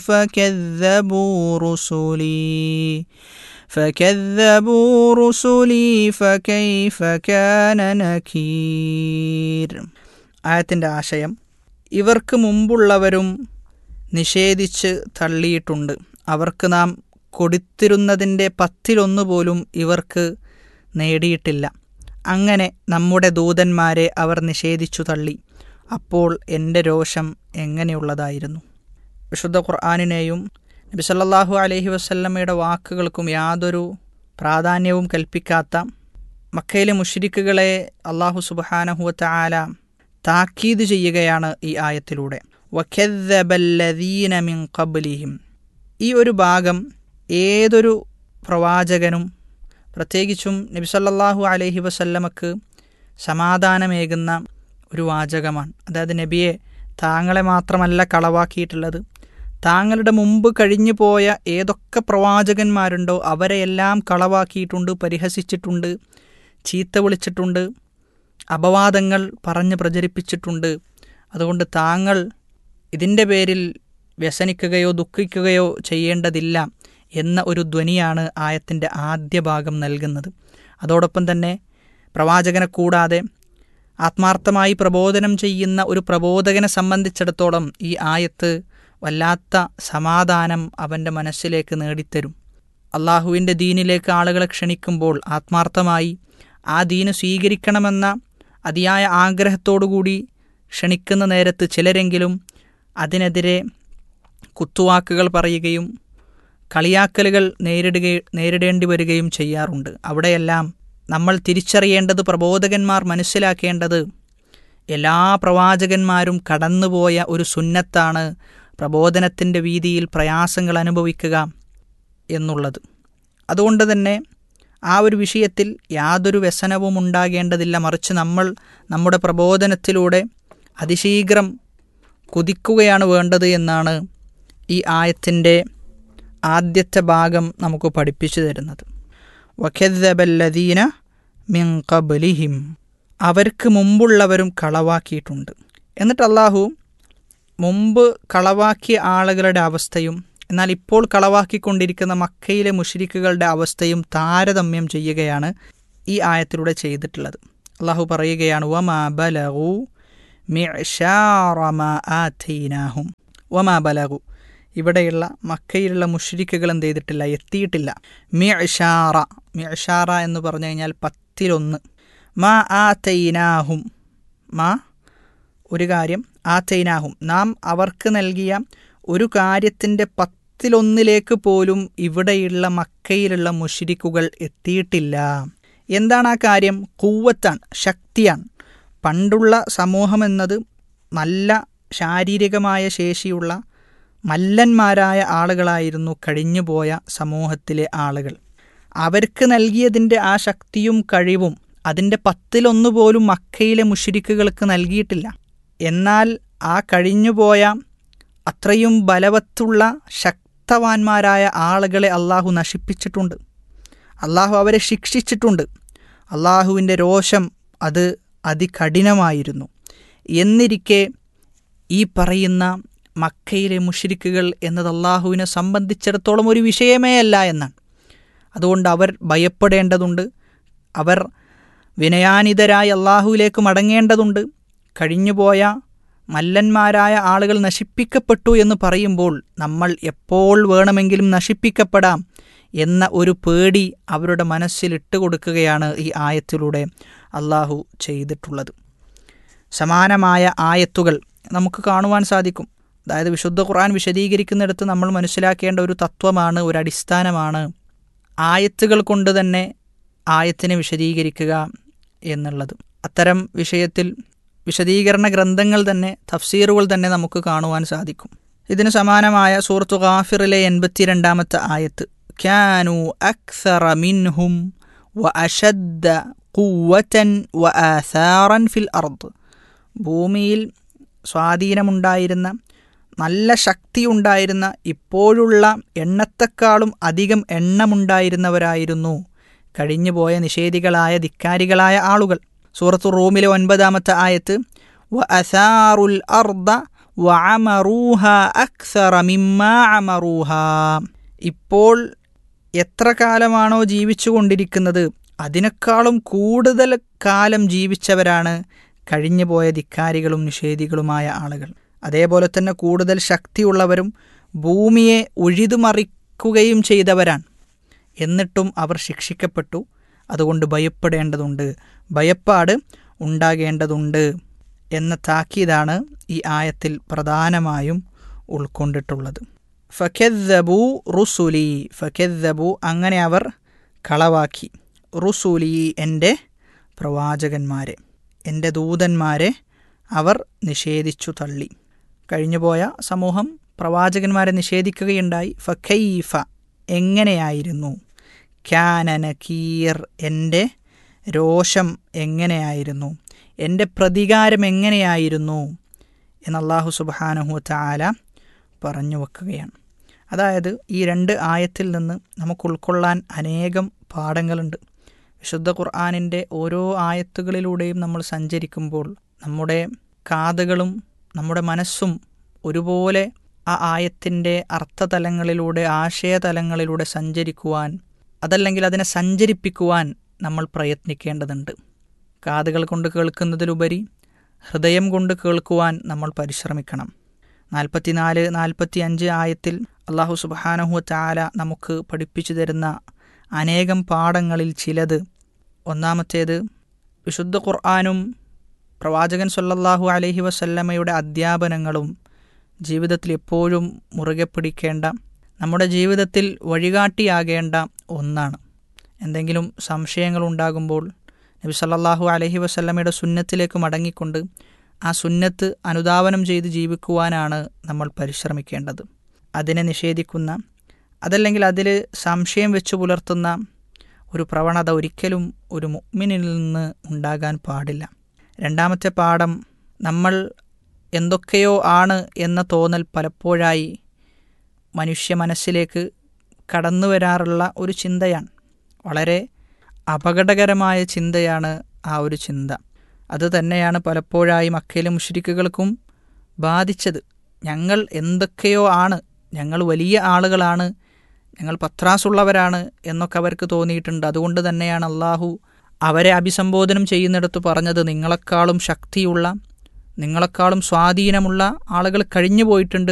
فكذبوا رسلي فكذبوا رسلي فكيف كان نكير ആയത്തിൻ്റെ ആശയം ഇവർക്ക് മുമ്പുള്ളവരും നിഷേധിച്ച് തള്ളിയിട്ടുണ്ട് അവർക്ക് നാം കൊടുത്തിരുന്നതിൻ്റെ പത്തിലൊന്നു പോലും ഇവർക്ക് നേടിയിട്ടില്ല അങ്ങനെ നമ്മുടെ ദൂതന്മാരെ അവർ നിഷേധിച്ചു തള്ളി അപ്പോൾ എൻ്റെ രോഷം എങ്ങനെയുള്ളതായിരുന്നു വിശുദ്ധ ഖുർആാനിനെയും നബി സല്ലല്ലാഹു അലൈഹി വസല്ലമ്മയുടെ വാക്കുകൾക്കും യാതൊരു പ്രാധാന്യവും കൽപ്പിക്കാത്ത മക്കയിലെ മുഷിരിക്കുകളെ അള്ളാഹു സുബഹാനഹുവത്ത ആല താക്കീത് ചെയ്യുകയാണ് ഈ ആയത്തിലൂടെ വഖദ്ദബല്ലദീന മിൻ ഖബ്ലിഹിം ഈ ഒരു ഭാഗം ഏതൊരു പ്രവാചകനും പ്രത്യേകിച്ചും നബി സല്ലല്ലാഹു അലൈഹി വസല്ലമക്ക് സമാധാനമേകുന്ന ഒരു വാചകമാണ് അതായത് നബിയെ താങ്കളെ മാത്രമല്ല കളവാക്കിയിട്ടുള്ളത് താങ്കളുടെ മുമ്പ് കഴിഞ്ഞു പോയ ഏതൊക്കെ പ്രവാചകന്മാരുണ്ടോ അവരെയെല്ലാം കളവാക്കിയിട്ടുണ്ട് പരിഹസിച്ചിട്ടുണ്ട് ചീത്ത വിളിച്ചിട്ടുണ്ട് അപവാദങ്ങൾ പറഞ്ഞ് പ്രചരിപ്പിച്ചിട്ടുണ്ട് അതുകൊണ്ട് താങ്കൾ ഇതിൻ്റെ പേരിൽ വ്യസനിക്കുകയോ ദുഃഖിക്കുകയോ ചെയ്യേണ്ടതില്ല എന്ന ഒരു ധ്വനിയാണ് ആയത്തിൻ്റെ ആദ്യ ഭാഗം നൽകുന്നത് അതോടൊപ്പം തന്നെ പ്രവാചകനെ കൂടാതെ ആത്മാർത്ഥമായി പ്രബോധനം ചെയ്യുന്ന ഒരു പ്രബോധകനെ സംബന്ധിച്ചിടത്തോളം ഈ ആയത്ത് വല്ലാത്ത സമാധാനം അവൻ്റെ മനസ്സിലേക്ക് നേടിത്തരും അള്ളാഹുവിൻ്റെ ദീനിലേക്ക് ആളുകളെ ക്ഷണിക്കുമ്പോൾ ആത്മാർത്ഥമായി ആ ദീന് സ്വീകരിക്കണമെന്ന അതിയായ ആഗ്രഹത്തോടുകൂടി ക്ഷണിക്കുന്ന നേരത്ത് ചിലരെങ്കിലും അതിനെതിരെ കുത്തുവാക്കുകൾ പറയുകയും കളിയാക്കലുകൾ നേരിടുക നേരിടേണ്ടി വരികയും ചെയ്യാറുണ്ട് അവിടെയെല്ലാം നമ്മൾ തിരിച്ചറിയേണ്ടത് പ്രബോധകന്മാർ മനസ്സിലാക്കേണ്ടത് എല്ലാ പ്രവാചകന്മാരും കടന്നുപോയ ഒരു സുന്നത്താണ് പ്രബോധനത്തിൻ്റെ വീതിയിൽ പ്രയാസങ്ങൾ അനുഭവിക്കുക എന്നുള്ളത് അതുകൊണ്ട് തന്നെ ആ ഒരു വിഷയത്തിൽ യാതൊരു വ്യസനവും ഉണ്ടാകേണ്ടതില്ല മറിച്ച് നമ്മൾ നമ്മുടെ പ്രബോധനത്തിലൂടെ അതിശീഘ്രം കുതിക്കുകയാണ് വേണ്ടത് എന്നാണ് ഈ ആയത്തിൻ്റെ ആദ്യത്തെ ഭാഗം നമുക്ക് പഠിപ്പിച്ചു തരുന്നത് വഖദ്ദബല്ലദീന മിൻ ഖബ്ലിഹിം അവർക്ക് മുമ്പുള്ളവരും കളവാക്കിയിട്ടുണ്ട് എന്നിട്ട് അള്ളാഹു മുമ്പ് കളവാക്കിയ ആളുകളുടെ അവസ്ഥയും എന്നാൽ ഇപ്പോൾ കളവാക്കിക്കൊണ്ടിരിക്കുന്ന മക്കയിലെ മുഷരിക്കുകളുടെ അവസ്ഥയും താരതമ്യം ചെയ്യുകയാണ് ഈ ആയത്തിലൂടെ ചെയ്തിട്ടുള്ളത് അള്ളാഹു പറയുകയാണ് വമാ ബലഗു മിഅ്ശാറമാ ആതൈനാഹും വമാ ബലഗു ഇവിടെയുള്ള മക്കയിലുള്ള മുഷ്രിക്കുകൾ എന്ത് ചെയ്തിട്ടില്ല എത്തിയിട്ടില്ല മിഅ്ഷാറ മിഅ്ഷാറ എന്ന് പറഞ്ഞു കഴിഞ്ഞാൽ പത്തിലൊന്ന് മാ ആ തൈനാഹും മാ ഒരു കാര്യം ആ തൈനാഹും നാം അവർക്ക് നൽകിയ ഒരു കാര്യത്തിൻ്റെ പത്തിലൊന്നിലേക്ക് പോലും ഇവിടെയുള്ള മക്കയിലുള്ള മുഷിരിക്കുകൾ എത്തിയിട്ടില്ല എന്താണ് ആ കാര്യം കൂവത്താണ് ശക്തിയാണ് പണ്ടുള്ള സമൂഹം എന്നത് നല്ല ശാരീരികമായ ശേഷിയുള്ള മല്ലന്മാരായ ആളുകളായിരുന്നു കഴിഞ്ഞുപോയ സമൂഹത്തിലെ ആളുകൾ അവർക്ക് നൽകിയതിൻ്റെ ആ ശക്തിയും കഴിവും അതിൻ്റെ പത്തിലൊന്നു പോലും മക്കയിലെ മുഷിരിക്കുകൾക്ക് നൽകിയിട്ടില്ല എന്നാൽ ആ കഴിഞ്ഞുപോയ അത്രയും ബലവത്തുള്ള ശക്തവാന്മാരായ ആളുകളെ അള്ളാഹു നശിപ്പിച്ചിട്ടുണ്ട് അള്ളാഹു അവരെ ശിക്ഷിച്ചിട്ടുണ്ട് അള്ളാഹുവിൻ്റെ രോഷം അത് അതികഠിനമായിരുന്നു എന്നിരിക്കെ ഈ പറയുന്ന മക്കയിലെ മുഷിരിക്കുകൾ എന്നത് അള്ളാഹുവിനെ സംബന്ധിച്ചിടത്തോളം ഒരു വിഷയമേ അല്ല എന്നാണ് അതുകൊണ്ട് അവർ ഭയപ്പെടേണ്ടതുണ്ട് അവർ വിനയാനിതരായി അള്ളാഹുവിലേക്ക് മടങ്ങേണ്ടതുണ്ട് കഴിഞ്ഞുപോയ മല്ലന്മാരായ ആളുകൾ നശിപ്പിക്കപ്പെട്ടു എന്ന് പറയുമ്പോൾ നമ്മൾ എപ്പോൾ വേണമെങ്കിലും നശിപ്പിക്കപ്പെടാം എന്ന ഒരു പേടി അവരുടെ മനസ്സിൽ ഇട്ടുകൊടുക്കുകയാണ് ഈ ആയത്തിലൂടെ അള്ളാഹു ചെയ്തിട്ടുള്ളത് സമാനമായ ആയത്തുകൾ നമുക്ക് കാണുവാൻ സാധിക്കും അതായത് വിശുദ്ധ ഖുർആൻ വിശദീകരിക്കുന്നിടത്ത് നമ്മൾ മനസ്സിലാക്കേണ്ട ഒരു തത്വമാണ് ഒരു അടിസ്ഥാനമാണ് ആയത്തുകൾ കൊണ്ട് തന്നെ ആയത്തിനെ വിശദീകരിക്കുക എന്നുള്ളത് അത്തരം വിഷയത്തിൽ വിശദീകരണ ഗ്രന്ഥങ്ങൾ തന്നെ തഫ്സീറുകൾ തന്നെ നമുക്ക് കാണുവാൻ സാധിക്കും ഇതിന് സമാനമായ സൂറത്തു ഗാഫിറിലെ എൺപത്തിരണ്ടാമത്തെ ആയത്ത് ക്യാനു അക്സറ മിൻഹും വ അഷദ്ദ കൂവറ്റൻ വ ആസാറൻ ഫിൽ അർദ് ഭൂമിയിൽ സ്വാധീനമുണ്ടായിരുന്ന നല്ല ശക്തിയുണ്ടായിരുന്ന ഇപ്പോഴുള്ള എണ്ണത്തെക്കാളും അധികം എണ്ണമുണ്ടായിരുന്നവരായിരുന്നു കഴിഞ്ഞുപോയ നിഷേധികളായ ധിക്കാരികളായ ആളുകൾ സൂറത്തു റൂമിലെ ഒൻപതാമത്തെ ആയത്ത് വ അസാറുൽ അർദ വഅമറൂഹ അക്സറ മിമ്മ അമറൂഹ ഇപ്പോൾ എത്ര കാലമാണോ ജീവിച്ചു കൊണ്ടിരിക്കുന്നത് അതിനേക്കാളും കൂടുതൽ കാലം ജീവിച്ചവരാണ് കഴിഞ്ഞുപോയ ധിക്കാരികളും നിഷേധികളുമായ ആളുകൾ അതേപോലെ തന്നെ കൂടുതൽ ശക്തിയുള്ളവരും ഭൂമിയെ ഉഴിതുമറിക്കുകയും ചെയ്തവരാണ് എന്നിട്ടും അവർ ശിക്ഷിക്കപ്പെട്ടു അതുകൊണ്ട് ഭയപ്പെടേണ്ടതുണ്ട് ഭയപ്പാട് ഉണ്ടാകേണ്ടതുണ്ട് എന്ന താക്കീതാണ് ഈ ആയത്തിൽ പ്രധാനമായും ഉൾക്കൊണ്ടിട്ടുള്ളത് ഫഖെദ്ദബു റുസുലി ഫഖെദ്ദബു അങ്ങനെ അവർ കളവാക്കി റുസുലി എൻ്റെ പ്രവാചകന്മാരെ എൻ്റെ ദൂതന്മാരെ അവർ നിഷേധിച്ചു തള്ളി കഴിഞ്ഞുപോയ സമൂഹം പ്രവാചകന്മാരെ നിഷേധിക്കുകയുണ്ടായി ഫഖൈഫ എങ്ങനെയായിരുന്നു ക്യാന നക്കീർ എൻ്റെ രോഷം എങ്ങനെയായിരുന്നു എൻ്റെ പ്രതികാരം എങ്ങനെയായിരുന്നു എന്ന് അള്ളാഹു സുബാനഹു താല പറഞ്ഞു വെക്കുകയാണ് അതായത് ഈ രണ്ട് ആയത്തിൽ നിന്ന് നമുക്ക് ഉൾക്കൊള്ളാൻ അനേകം പാഠങ്ങളുണ്ട് വിശുദ്ധ ഖുർആാനിൻ്റെ ഓരോ ആയത്തുകളിലൂടെയും നമ്മൾ സഞ്ചരിക്കുമ്പോൾ നമ്മുടെ കാതുകളും നമ്മുടെ മനസ്സും ഒരുപോലെ ആ ആയത്തിൻ്റെ അർത്ഥതലങ്ങളിലൂടെ ആശയതലങ്ങളിലൂടെ സഞ്ചരിക്കുവാൻ അതല്ലെങ്കിൽ അതിനെ സഞ്ചരിപ്പിക്കുവാൻ നമ്മൾ പ്രയത്നിക്കേണ്ടതുണ്ട് കാതുകൾ കൊണ്ട് കേൾക്കുന്നതിലുപരി ഹൃദയം കൊണ്ട് കേൾക്കുവാൻ നമ്മൾ പരിശ്രമിക്കണം നാൽപ്പത്തിനാല് നാൽപ്പത്തി അഞ്ച് ആയത്തിൽ അള്ളാഹു സുബാനഹു ചാല നമുക്ക് പഠിപ്പിച്ചു തരുന്ന അനേകം പാഠങ്ങളിൽ ചിലത് ഒന്നാമത്തേത് വിശുദ്ധ ഖുർആാനും പ്രവാചകൻ സല്ലല്ലാഹു അലൈഹി വസല്ലമയുടെ അധ്യാപനങ്ങളും ജീവിതത്തിൽ എപ്പോഴും മുറുകെ പിടിക്കേണ്ട നമ്മുടെ ജീവിതത്തിൽ വഴികാട്ടിയാകേണ്ട ഒന്നാണ് എന്തെങ്കിലും സംശയങ്ങൾ ഉണ്ടാകുമ്പോൾ നബി സല്ലല്ലാഹു അലൈഹി വസല്ലമയുടെ സുന്നത്തിലേക്ക് മടങ്ങിക്കൊണ്ട് ആ സുന്നത്ത് അനുധാവനം ചെയ്ത് ജീവിക്കുവാനാണ് നമ്മൾ പരിശ്രമിക്കേണ്ടത് അതിനെ നിഷേധിക്കുന്ന അതല്ലെങ്കിൽ അതിൽ സംശയം വെച്ച് പുലർത്തുന്ന ഒരു പ്രവണത ഒരിക്കലും ഒരു മുഅ്മിനിൽ നിന്ന് ഉണ്ടാകാൻ പാടില്ല രണ്ടാമത്തെ പാഠം നമ്മൾ എന്തൊക്കെയോ ആണ് എന്ന തോന്നൽ പലപ്പോഴായി മനുഷ്യ മനസ്സിലേക്ക് കടന്നു വരാറുള്ള ഒരു ചിന്തയാണ് വളരെ അപകടകരമായ ചിന്തയാണ് ആ ഒരു ചിന്ത അത് തന്നെയാണ് പലപ്പോഴായി മക്കയിലെ മുഷ്രിക്കുകൾക്കും ബാധിച്ചത് ഞങ്ങൾ എന്തൊക്കെയോ ആണ് ഞങ്ങൾ വലിയ ആളുകളാണ് ഞങ്ങൾ പത്രാസുള്ളവരാണ് എന്നൊക്കെ അവർക്ക് തോന്നിയിട്ടുണ്ട് അതുകൊണ്ട് തന്നെയാണ് അള്ളാഹു അവരെ അഭിസംബോധനം ചെയ്യുന്നിടത്ത് പറഞ്ഞത് നിങ്ങളെക്കാളും ശക്തിയുള്ള നിങ്ങളെക്കാളും സ്വാധീനമുള്ള ആളുകൾ കഴിഞ്ഞു പോയിട്ടുണ്ട്